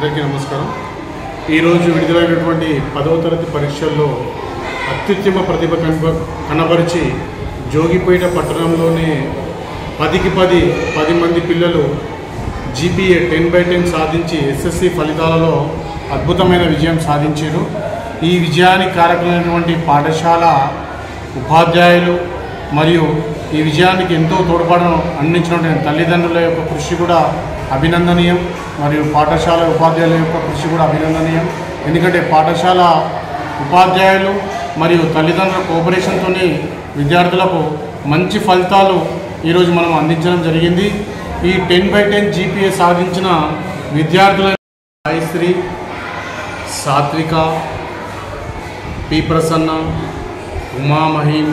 అందరికీ నమస్కారం ఈరోజు విడుదలైనటువంటి పదవ తరగతి పరీక్షల్లో అత్యుత్తమ ప్రతిభ కనబ కనబరిచి జోగిపేట పట్టణంలోనే పదికి పది పది మంది పిల్లలు జీపీఏ టెన్ బై టెన్ సాధించి ఎస్ఎస్సి ఫలితాలలో అద్భుతమైన విజయం సాధించారు ఈ విజయానికి కారకులైనటువంటి పాఠశాల ఉపాధ్యాయులు మరియు ఈ విజయానికి ఎంతో తోడ్పాటు అందించినటువంటి తల్లిదండ్రుల యొక్క కృషి కూడా అభినందనీయం మరియు పాఠశాల ఉపాధ్యాయుల యొక్క కృషి కూడా అభినందనీయం ఎందుకంటే పాఠశాల ఉపాధ్యాయులు మరియు తల్లిదండ్రుల కోఆపరేషన్తోనే విద్యార్థులకు మంచి ఫలితాలు ఈరోజు మనం అందించడం జరిగింది ఈ టెన్ బై టెన్ జీపీఏ సాధించిన విద్యార్థుల Saisri Satvika P Prasanna Uma Mahim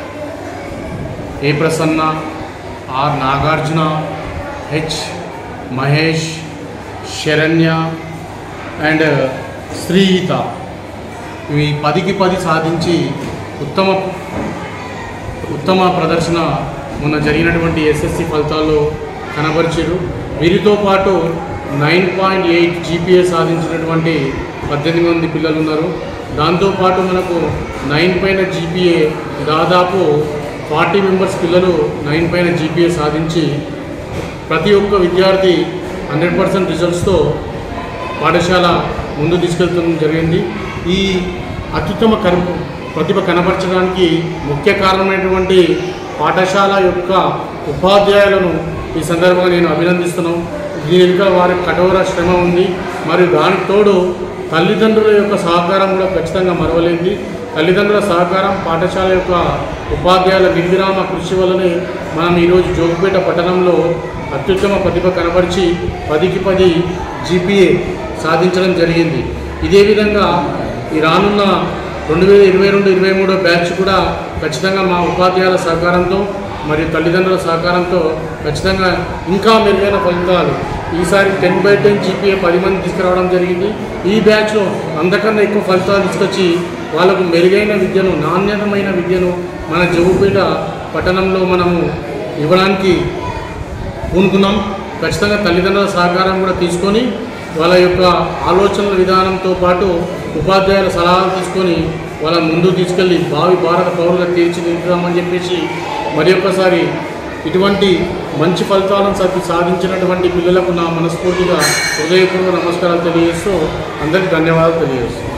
A Prasanna R Nagarjuna H Mahesh Saranya and Srihitha ఇవి పదికి పది సాధించి ఉత్తమ ఉత్తమ ప్రదర్శన మొన్న జరిగినటువంటి ఎస్ఎస్సి ఫలితాల్లో కనబరిచారు వీరితో పాటు నైన్ పాయింట్ ఎయిట్ జీపీఏ సాధించినటువంటి పద్దెనిమిది మంది పిల్లలు ఉన్నారు దాంతోపాటు మనకు నైన్ పైన జీపీఏ దాదాపు ఫార్టీ మెంబర్స్ పిల్లలు నైన్ పైన జీపీఏ సాధించి ప్రతి ఒక్క విద్యార్థి హండ్రెడ్ పర్సెంట్ రిజల్ట్స్తో పాఠశాల ముందు తీసుకెళ్తడం జరిగింది ఈ అత్యుత్తమ కర్ ప్రతిభ కనబరచడానికి ముఖ్య కారణమైనటువంటి పాఠశాల యొక్క ఉపాధ్యాయులను ఈ సందర్భంగా నేను అభినందిస్తున్నాను దీని వెనుక వారి కఠోర శ్రమ ఉంది మరియు దానికి తోడు తల్లిదండ్రుల యొక్క సహకారం కూడా ఖచ్చితంగా మరవలేంది తల్లిదండ్రుల సహకారం పాఠశాల యొక్క ఉపాధ్యాయుల నిర్విరామ కృషి వల్లనే మనం ఈరోజు జోగిపేట పట్టణంలో అత్యుత్తమ ప్రతిభ కనబరిచి పదికి పది జీపీఏ సాధించడం జరిగింది ఇదే విధంగా ఈ రానున్న రెండు వేల ఇరవై రెండు ఇరవై మూడో బ్యాచ్ కూడా ఖచ్చితంగా మా ఉపాధ్యాయుల సహకారంతో మరియు తల్లిదండ్రుల సహకారంతో ఖచ్చితంగా ఇంకా మెరుగైన ఫలితాలు ఈసారి టెన్ బై టెన్ జీపీఏ పది మంది తీసుకురావడం జరిగింది ఈ బ్యాచ్లో అంతకన్నా ఎక్కువ ఫలితాలు తీసుకొచ్చి వాళ్ళకు మెరుగైన విద్యను నాణ్యతమైన విద్యను మన జవుపేట పట్టణంలో మనము ఇవ్వడానికి పూనుకున్నాం ఖచ్చితంగా తల్లిదండ్రుల సహకారం కూడా తీసుకొని వాళ్ళ యొక్క ఆలోచనల విధానంతో పాటు ఉపాధ్యాయుల సలహాలు తీసుకొని వాళ్ళ ముందు తీసుకెళ్ళి భావి భారత పౌరులుగా తీర్చిదిద్దామని చెప్పేసి మరి ఒక్కసారి ఇటువంటి మంచి ఫలితాలను సతి సాధించినటువంటి పిల్లలకు నా మనస్ఫూర్తిగా హృదయపూర్వక నమస్కారాలు తెలియజేస్తూ అందరికీ ధన్యవాదాలు తెలియజేస్తాను